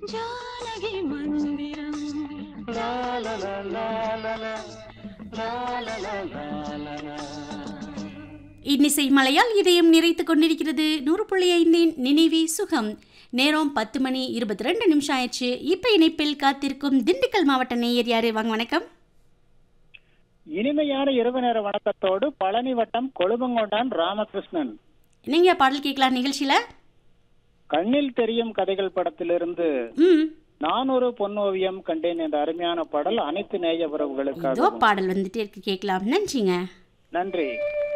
ஜானகி மந்திரம் இன்னிசை மலையால் இதயம் நிறைத்துக் கொண்டிருக்கிறது நூறு புள்ளி ஐந்தின் நினைவி சுகம் நேரம் பத்து மணி இருபத்தி ரெண்டு நிமிஷம் ஆயிடுச்சு இப்ப இணைப்பில் காத்திருக்கும் திண்டுக்கல் மாவட்ட நேயர் யாரு வாங்க வணக்கம் இனிமையான இரவு நேர வணக்கத்தோடு பழனி வட்டம் கொழுமங்கொண்டான் ராமகிருஷ்ணன் நீங்க பாடல் கேட்கலாம் நிகழ்ச்சியில கண்ணில் தெரியும் கதைகள் படத்திலிருந்து ம் நான் ஒரு பொன்னோவியம் கண்டேன் என்ற அருமையான பாடல் அனைத்து நேய இதோ உறவுகளுக்காக பாடல் வந்துட்டே இருக்கு கேட்கலாம் நன்றிங்க நன்றி